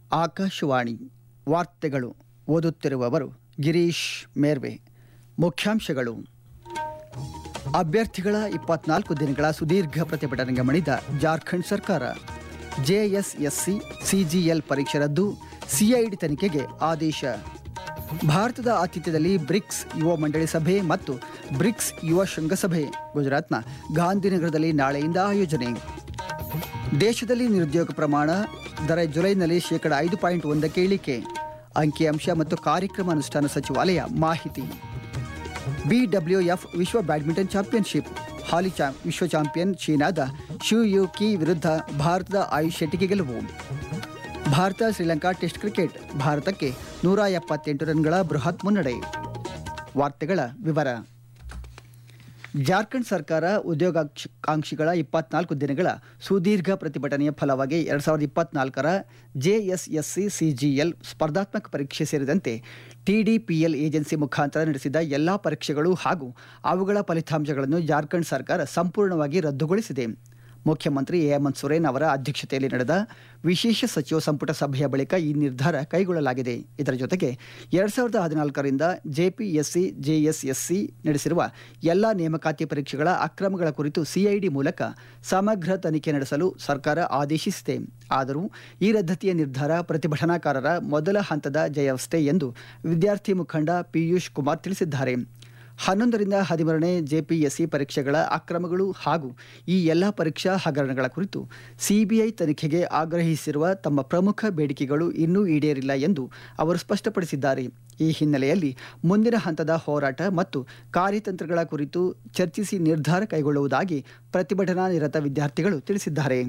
ಆಕಾಶವಾಣಿ ವಾರ್ತೆಗಳು ಓದುತ್ತಿರುವವರು ಗಿರೀಶ್ ಮೇರ್ವೆ ಮುಖ್ಯಾಂಶಗಳು ಅಭ್ಯರ್ಥಿಗಳ ಇಪ್ಪತ್ನಾಲ್ಕು ದಿನಗಳ ಸುದೀರ್ಘ ಪ್ರತಿಭಟನೆಗೆ ಮಣಿದ ಜಾರ್ಖಂಡ್ ಸರ್ಕಾರ ಜೆಎಸ್ಎಸ್ಸಿ ಸಿಜಿಎಲ್ ಪರೀಕ್ಷೆ ರದ್ದು ಸಿಐಡಿ ತನಿಖೆಗೆ ಆದೇಶ ಭಾರತದ ಆತಿಥ್ಯದಲ್ಲಿ ಬ್ರಿಕ್ಸ್ ಯುವ ಮಂಡಳಿ ಸಭೆ ಮತ್ತು ಬ್ರಿಕ್ಸ್ ಯುವ ಶೃಂಗಸಭೆ ಗುಜರಾತ್ನ ಗಾಂಧಿನಗರದಲ್ಲಿ ನಾಳೆಯಿಂದ ಆಯೋಜನೆ ದೇಶದಲ್ಲಿ ನಿರುದ್ಯೋಗ ಪ್ರಮಾಣ ದರ ಜುಲೈನಲ್ಲಿ ಶೇಕಡ ಐದು ಪಾಯಿಂಟ್ ಒಂದಕ್ಕೆ ಇಳಿಕೆ ಅಂಕಿಅಂಶ ಮತ್ತು ಕಾರ್ಯಕ್ರಮ ಅನುಷ್ಠಾನ ಸಚಿವಾಲಯ ಮಾಹಿತಿ ಬಿಡಬ್ಲ್ಯೂಎಫ್ ವಿಶ್ವ ಬ್ಯಾಡ್ಮಿಂಟನ್ ಚಾಂಪಿಯನ್ಶಿಪ್ ಹಾಲಿ ಚಾ ವಿಶ್ವ ಚಾಂಪಿಯನ್ ಚೀನಾದ ಶು ಯು ಕಿ ವಿರುದ್ಧ ಭಾರತದ ಆಯುಷ್ ಶೆಟ್ಟಿಗೆ ಗೆಲುವು ಭಾರತ ಶ್ರೀಲಂಕಾ ಟೆಸ್ಟ್ ಕ್ರಿಕೆಟ್ ಭಾರತಕ್ಕೆ ನೂರ ಎಪ್ಪತ್ತೆಂಟು ರನ್ಗಳ ಬೃಹತ್ ಮುನ್ನಡೆ ವಾರ್ತೆಗಳ ವಿವರ ಜಾರ್ಖಂಡ್ ಸರ್ಕಾರ ಉದ್ಯೋಗಾಕಾಂಕ್ಷಿಗಳ ಇಪ್ಪತ್ನಾಲ್ಕು ದಿನಗಳ ಸುದೀರ್ಘ ಪ್ರತಿಭಟನೆಯ ಫಲವಾಗಿ ಎರಡು ಸಾವಿರದ ಇಪ್ಪತ್ನಾಲ್ಕರ ಜೆಎಸ್ಎಸ್ಸಿ ಸಿಜಿಎಲ್ ಸ್ಪರ್ಧಾತ್ಮಕ ಪರೀಕ್ಷೆ ಸೇರಿದಂತೆ ಟಿಡಿಪಿಎಲ್ ಏಜೆನ್ಸಿ ಮುಖಾಂತರ ನಡೆಸಿದ ಎಲ್ಲಾ ಪರೀಕ್ಷೆಗಳು ಹಾಗೂ ಅವುಗಳ ಫಲಿತಾಂಶಗಳನ್ನು ಜಾರ್ಖಂಡ್ ಸರ್ಕಾರ ಸಂಪೂರ್ಣವಾಗಿ ರದ್ದುಗೊಳಿಸಿದೆ ಮುಖ್ಯಮಂತ್ರಿ ಹೇಮಂತ್ ಸೊರೇನ್ ಅವರ ಅಧ್ಯಕ್ಷತೆಯಲ್ಲಿ ನಡೆದ ವಿಶೇಷ ಸಚಿವ ಸಂಪುಟ ಸಭೆಯ ಬಳಿಕ ಈ ನಿರ್ಧಾರ ಕೈಗೊಳ್ಳಲಾಗಿದೆ ಇದರ ಜೊತೆಗೆ ಎರಡ್ ಸಾವಿರದ ಹದಿನಾಲ್ಕರಿಂದ ಜೆಪಿಎಸ್ಸಿ ಜೆಎಸ್ಎಸ್ಸಿ ನಡೆಸಿರುವ ಎಲ್ಲ ನೇಮಕಾತಿ ಪರೀಕ್ಷೆಗಳ ಅಕ್ರಮಗಳ ಕುರಿತು ಸಿಐಡಿ ಮೂಲಕ ಸಮಗ್ರ ತನಿಖೆ ನಡೆಸಲು ಸರ್ಕಾರ ಆದೇಶಿಸಿದೆ ಆದರೂ ಈ ರದ್ದತಿಯ ನಿರ್ಧಾರ ಪ್ರತಿಭಟನಾಕಾರರ ಮೊದಲ ಹಂತದ ಜಯವಷ್ಟೇ ಎಂದು ವಿದ್ಯಾರ್ಥಿ ಮುಖಂಡ ಪಿಯೂಷ್ ಕುಮಾರ್ ತಿಳಿಸಿದ್ದಾರೆ ಹನ್ನೊಂದರಿಂದ ಹದಿಮೂರನೇ ಜೆಪಿಎಸ್ಸಿ ಪರೀಕ್ಷೆಗಳ ಅಕ್ರಮಗಳು ಹಾಗೂ ಈ ಎಲ್ಲ ಪರೀಕ್ಷಾ ಹಗರಣಗಳ ಕುರಿತು ಸಿಬಿಐ ತನಿಖೆಗೆ ಆಗ್ರಹಿಸಿರುವ ತಮ್ಮ ಪ್ರಮುಖ ಬೇಡಿಕೆಗಳು ಇನ್ನೂ ಈಡೇರಿಲ್ಲ ಎಂದು ಅವರು ಸ್ಪಷ್ಟಪಡಿಸಿದ್ದಾರೆ ಈ ಹಿನ್ನೆಲೆಯಲ್ಲಿ ಮುಂದಿನ ಹಂತದ ಹೋರಾಟ ಮತ್ತು ಕಾರ್ಯತಂತ್ರಗಳ ಕುರಿತು ಚರ್ಚಿಸಿ ನಿರ್ಧಾರ ಕೈಗೊಳ್ಳುವುದಾಗಿ ಪ್ರತಿಭಟನಾ ನಿರತ ವಿದ್ಯಾರ್ಥಿಗಳು ತಿಳಿಸಿದ್ದಾರೆ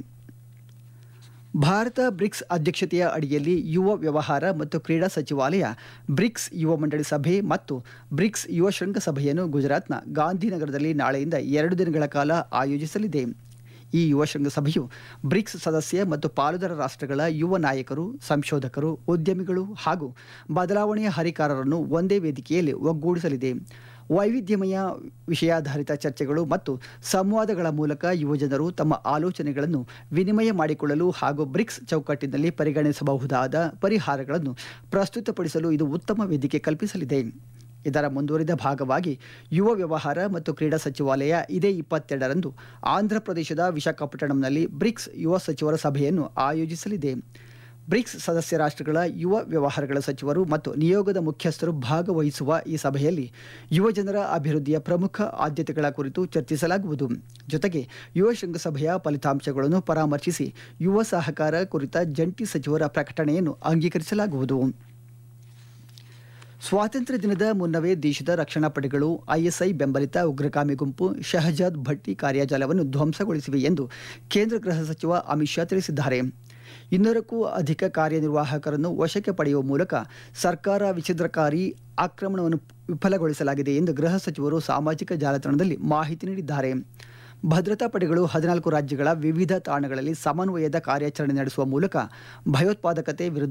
ಭಾರತ ಬ್ರಿಕ್ಸ್ ಅಧ್ಯಕ್ಷತೆಯ ಅಡಿಯಲ್ಲಿ ಯುವ ವ್ಯವಹಾರ ಮತ್ತು ಕ್ರೀಡಾ ಸಚಿವಾಲಯ ಬ್ರಿಕ್ಸ್ ಯುವ ಮಂಡಳಿ ಸಭೆ ಮತ್ತು ಬ್ರಿಕ್ಸ್ ಯುವ ಶೃಂಗಸಭೆಯನ್ನು ಗುಜರಾತ್ನ ಗಾಂಧಿನಗರದಲ್ಲಿ ನಾಳೆಯಿಂದ ಎರಡು ದಿನಗಳ ಕಾಲ ಆಯೋಜಿಸಲಿದೆ ಈ ಯುವ ಶೃಂಗಸಭೆಯು ಬ್ರಿಕ್ಸ್ ಸದಸ್ಯ ಮತ್ತು ಪಾಲುದಾರ ರಾಷ್ಟ್ರಗಳ ಯುವ ನಾಯಕರು ಸಂಶೋಧಕರು ಉದ್ಯಮಿಗಳು ಹಾಗೂ ಬದಲಾವಣೆಯ ಹರಿಕಾರರನ್ನು ಒಂದೇ ವೇದಿಕೆಯಲ್ಲಿ ಒಗ್ಗೂಡಿಸಲಿದೆ ವೈವಿಧ್ಯಮಯ ವಿಷಯಾಧಾರಿತ ಚರ್ಚೆಗಳು ಮತ್ತು ಸಂವಾದಗಳ ಮೂಲಕ ಯುವಜನರು ತಮ್ಮ ಆಲೋಚನೆಗಳನ್ನು ವಿನಿಮಯ ಮಾಡಿಕೊಳ್ಳಲು ಹಾಗೂ ಬ್ರಿಕ್ಸ್ ಚೌಕಟ್ಟಿನಲ್ಲಿ ಪರಿಗಣಿಸಬಹುದಾದ ಪರಿಹಾರಗಳನ್ನು ಪ್ರಸ್ತುತಪಡಿಸಲು ಇದು ಉತ್ತಮ ವೇದಿಕೆ ಕಲ್ಪಿಸಲಿದೆ ಇದರ ಮುಂದುವರಿದ ಭಾಗವಾಗಿ ಯುವ ವ್ಯವಹಾರ ಮತ್ತು ಕ್ರೀಡಾ ಸಚಿವಾಲಯ ಇದೇ ಇಪ್ಪತ್ತೆರಡರಂದು ಆಂಧ್ರಪ್ರದೇಶದ ವಿಶಾಖಪಟ್ಟಣಂನಲ್ಲಿ ಬ್ರಿಕ್ಸ್ ಯುವ ಸಚಿವರ ಸಭೆಯನ್ನು ಆಯೋಜಿಸಲಿದೆ ಬ್ರಿಕ್ಸ್ ಸದಸ್ಯ ರಾಷ್ಟ್ರಗಳ ಯುವ ವ್ಯವಹಾರಗಳ ಸಚಿವರು ಮತ್ತು ನಿಯೋಗದ ಮುಖ್ಯಸ್ಥರು ಭಾಗವಹಿಸುವ ಈ ಸಭೆಯಲ್ಲಿ ಯುವಜನರ ಅಭಿವೃದ್ಧಿಯ ಪ್ರಮುಖ ಆದ್ಯತೆಗಳ ಕುರಿತು ಚರ್ಚಿಸಲಾಗುವುದು ಜೊತೆಗೆ ಯುವ ಶೃಂಗಸಭೆಯ ಫಲಿತಾಂಶಗಳನ್ನು ಪರಾಮರ್ಶಿಸಿ ಯುವ ಸಹಕಾರ ಕುರಿತ ಜಂಟಿ ಸಚಿವರ ಪ್ರಕಟಣೆಯನ್ನು ಅಂಗೀಕರಿಸಲಾಗುವುದು ಸ್ವಾತಂತ್ರ್ಯ ದಿನದ ಮುನ್ನವೇ ದೇಶದ ರಕ್ಷಣಾ ಪಡೆಗಳು ಐಎಸ್ಐ ಬೆಂಬಲಿತ ಉಗ್ರಗಾಮಿ ಗುಂಪು ಶಹಜಾದ್ ಭಟ್ಟಿ ಕಾರ್ಯಾಜಾಲವನ್ನು ಧ್ವಂಸಗೊಳಿಸಿವೆ ಎಂದು ಕೇಂದ್ರ ಗೃಹ ಸಚಿವ ಅಮಿತ್ ಶಾ ತಿಳಿಸಿದ್ದಾರೆ ಇನ್ನೂರಕ್ಕೂ ಅಧಿಕ ಕಾರ್ಯನಿರ್ವಾಹಕರನ್ನು ವಶಕ್ಕೆ ಪಡೆಯುವ ಮೂಲಕ ಸರ್ಕಾರ ವಿಚ್ಛಿದ್ರಕಾರಿ ಆಕ್ರಮಣವನ್ನು ವಿಫಲಗೊಳಿಸಲಾಗಿದೆ ಎಂದು ಗೃಹ ಸಚಿವರು ಸಾಮಾಜಿಕ ಜಾಲತಾಣದಲ್ಲಿ ಮಾಹಿತಿ ನೀಡಿದ್ದಾರೆ ಭದ್ರತಾ ಪಡೆಗಳು ಹದಿನಾಲ್ಕು ರಾಜ್ಯಗಳ ವಿವಿಧ ತಾಣಗಳಲ್ಲಿ ಸಮನ್ವಯದ ಕಾರ್ಯಾಚರಣೆ ನಡೆಸುವ ಮೂಲಕ ಭಯೋತ್ಪಾದಕತೆ ವಿರುದ್ಧ